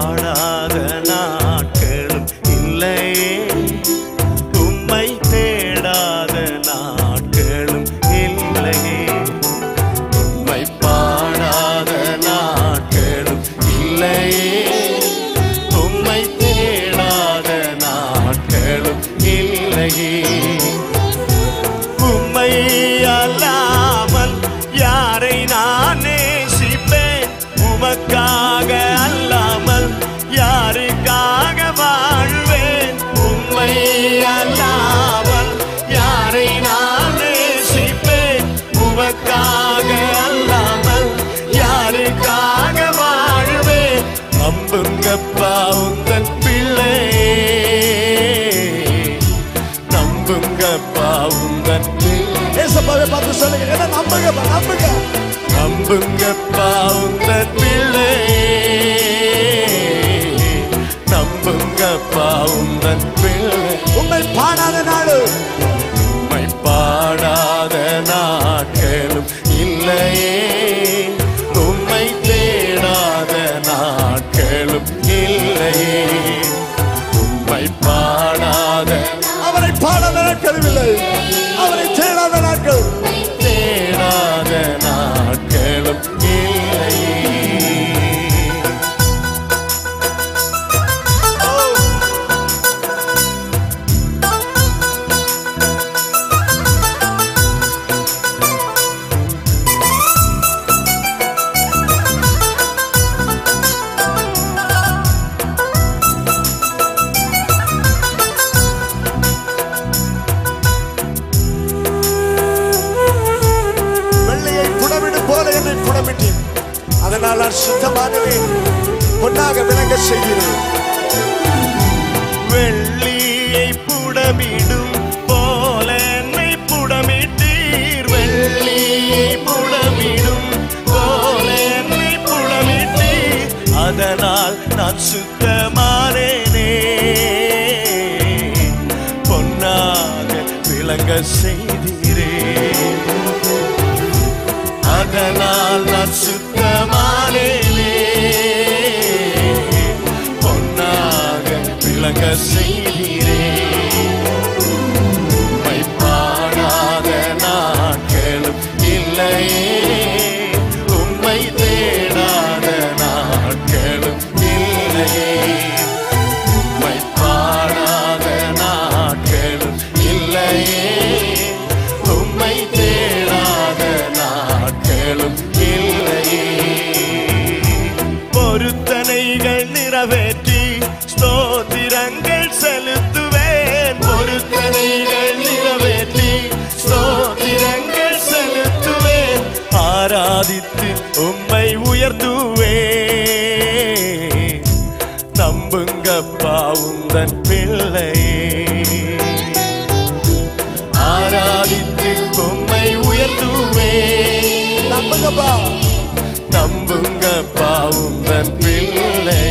பாடாத நாட்களும் இல்லையே உம்மை தேடாத நாட்களும் இல்லையே உம்மை பாடாத நாட்களும் இல்லையே உம்மை தேடாத நாட்களும் இல்லையே உம்மை அல்லாமல் யாரை நான் நேசிப்பேன் உமக்காக அல்லாமல் யாருக்காக வாழ்வேன் உம்மை அல்லாமல் யாரை நான் நேசிப்பேன் உமக்காக அல்லாமல் யாருக்காக வாழ்வேன் நம்புங்கப்பா உங்கள் பிள்ளை நம்புங்கப்பா உங்கள் பிள்ளை ஏசப்பாவை பார்த்து சொல்லுங்க என்ன நம்புங்கப்பா நம்புங்க நம்புங்கப்பா உங்கள் பிள்ளை நம்புங்கப்பா உங்கள் பிள்ளை உண்மை பாடாத நாடு உம்மை பாடாத நாட்களும் இல்லையே உம்மை தேடாத நாட்களும் இல்லையே உம்மை பாடாத அவரை பாடாத நாட்கள் இல்லை அவரை தேடாத நாட்கள் தேடாத நாட்களும் இல்லையே வெள்ளையை புடமிடு போல என்னை புடமிட்டேன் அதனால் நான் சுத்தமாகவே பொன்னாக விளங்க செய்கிறேன் வெள்ளியை புடமிடும் போல என்னை புடமிட்டீர் வெள்ளியை புடமிடும் போல என்னை புடமிட்டீர் அதனால் நான் சுத்தமானேனே பொன்னாக விளங்க செய்தீரே அதனால் நான் சுத்தமானேனே பொன்னாக விளங்க செய்தீரே உம்மை பாடாத நாட்களும் இல்லையே உம்மை தேடாத நாட்களும் இல்லையே உம்மை பாடாத நாட்களும் இல்லையே உம்மை தேடாத நாட்களும் இல்லையே பொருத்தனைகள் நிறைவேற்றி ஸ்தோத்திரங்கள் செலுத்துவேன் பொருத்தனைகள் நிறைவேற்றி ஸ்தோத்திரங்கள் செலுத்துவேன் ஆராதித்து உம்மை உயர்த்துவேன் நம்புங்கப்பா உந்தன் பிள்ளையே ஆராதித்து உம்மை உயர்த்துவேன் நம்புங்கப்பா நம்புங்கப்பா உந்தன் பிள்ளை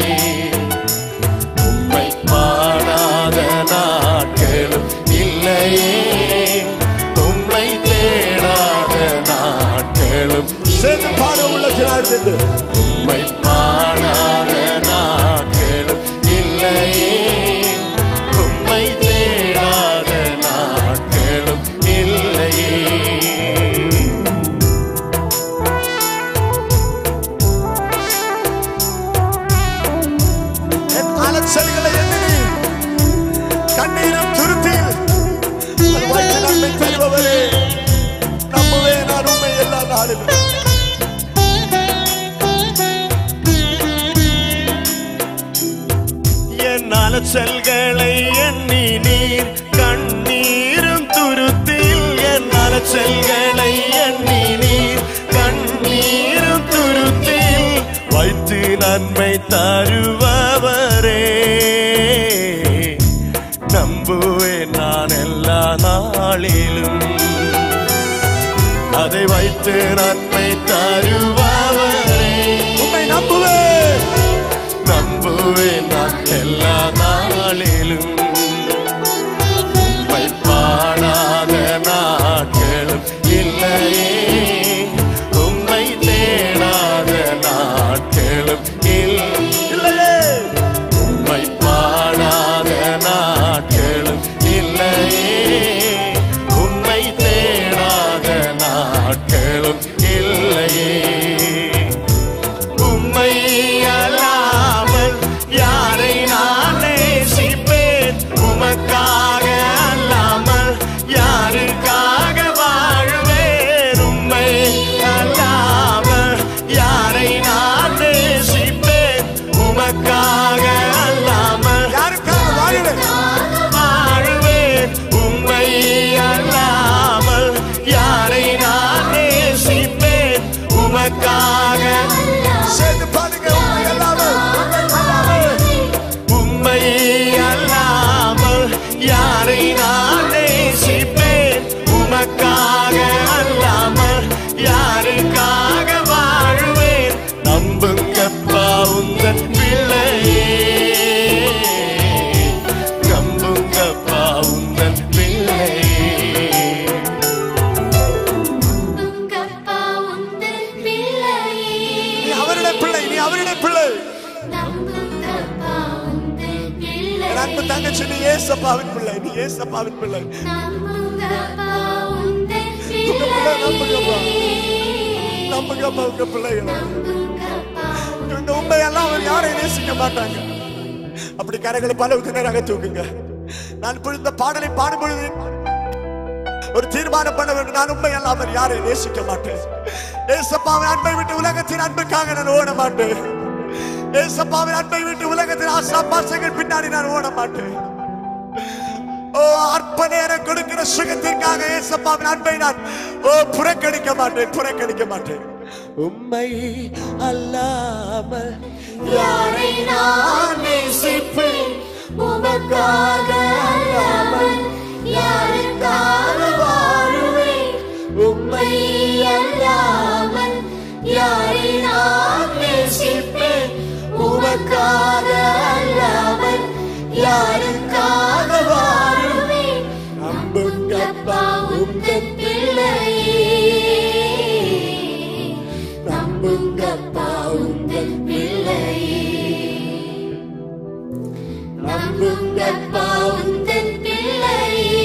உம்மை பாடாத நாட்களும் இல்லையே உம்மை தேடாத நாட்களும் சேர்ந்து பாட உள்ளத்தினார் சென்று உம்மை பாடாத நாட்களும் இல்லையே உம்மை தேடாத நாட்களும் இல்லையே என் அலச்சல்களை எண்ணி கண்ணீரும் துருத்தில் அது வைத்து நன்மை தருபவரே நம்புவே நான் உண்மை எல்லா நாளிலும் என் அலச்சல்களை எண்ணி நீர் கண்ணீரும் துருத்தில் என் அலச்சல்களை எண்ணி நீர் கண்ணீரும் துருத்தில் வைத்து நன்மை தருபவரே நம்புவேன் நான் எல்லா நாளிலும் அதை வைத்து நன்மை தருபவரே உண்மை நம்புவேன் நம்புவேன் நான் எல்லா நாளிலும் உம்மை பாடாத நாட்களும் இல்லையே உம்மை தேடாத நாட்களும் இல்லை இல்லையே நம்புங்கப்பா உந்தன் பிள்ளை என் அன்பு தங்கச்சி நீ ஏசப்பாவின் பிள்ளை நீ ஏசப்பாவின் பிள்ளை நம்புங்கப்பா உந்தன் உங்க பிள்ளை நம்புங்கப்பா. பிள்ளை நம்புங்கப்பா உங்க பிள்ளைகளை நம்புங்கப்பா இந்த உண்மையெல்லாம் அவர் யாரையும் நேசிக்க மாட்டாங்க அப்படி கரைகளை பல உதினராக தூக்குங்க நான் இப்பொழுது இந்த பாடலை பாடும் பொழுது ஒரு தீர்மானம் பண்ண வேண்டும் நான் உண்மை அல்லாமல் யாரையும் நேசிக்க மாட்டேன் ஏசப்பாவின் அன்பை விட்டு உலகத்தின் அன்புக்காக நான் ஓட மாட்டேன் ஏசப்பாவின் அன்பை விட்டு உலகத்தின் ஆசா பாசங்கள் பின்னாடி நான் ஓட மாட்டேன் ஓ அற்ப நேரம் கொடுக்கிற சுகத்திற்காக ஏசப்பாவின் அன்பை நான் ஓ புறக்கணிக்க மாட்டேன் புறக்கணிக்க மாட்டேன் உண்மை அல்லாமல் யாரை நான் நேசிப்பேன் உமக்காக அல்லாமல் யாருக்காக வாழுவேன் உம்மை அல்லாமல் யாரை நான் நேசிப்பேன் உமக்காக அல்லாமல் யாருக்காக வாழுவேன் நம்புங்கப்பா உந்தன் பிள்ளையே நம்புங்கப்பா உந்தன் பிள்ளையே நம்புங்கப்பா உந்தன் பிள்ளையே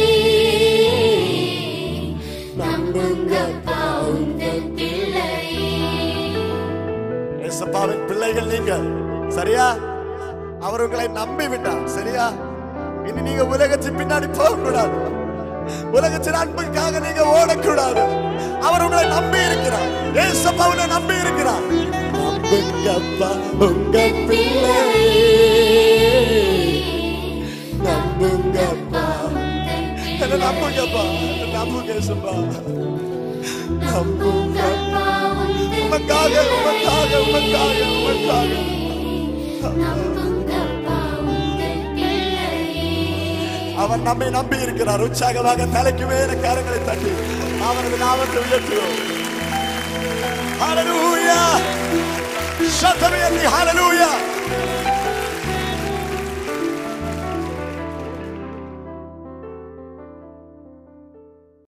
நம்புங்கப்பா உந்தன் பிள்ளையே ஏசப்பாவின் பிள்ளைகள் நீங்க சரியா அவர் உங்களை நம்பி விட்டார் சரியா இனி நீங்க உலகத்தின் பின்னாடி போக கூடாது உலகத்தின் அன்புக்காக நீங்க ஓடக்கூடாது அவர் உங்களை நம்பி இருக்கிறார் ஏசப்பா உங்களை நம்பி இருக்கிறார் நம்புங்கப்பா உங்க பிள்ளையே நம்புங்கப்பா என்ன நம்புங்கப்பா என்ன நம்புங்க ஏசப்பா நம்புங்கப்பா உமக்காக உமக்காக உமக்காக உமக்காக நம்புங்கப்பா உந்தன் பிள்ளையே அவர் நம்மை நம்பி இருக்கிறார் உற்சாகமாக தலைக்கு மேல கரங்களை தட்டி அவரது நாமத்தை உயர்த்துவோம் ஹalleluya சத்தமே ஹalleluya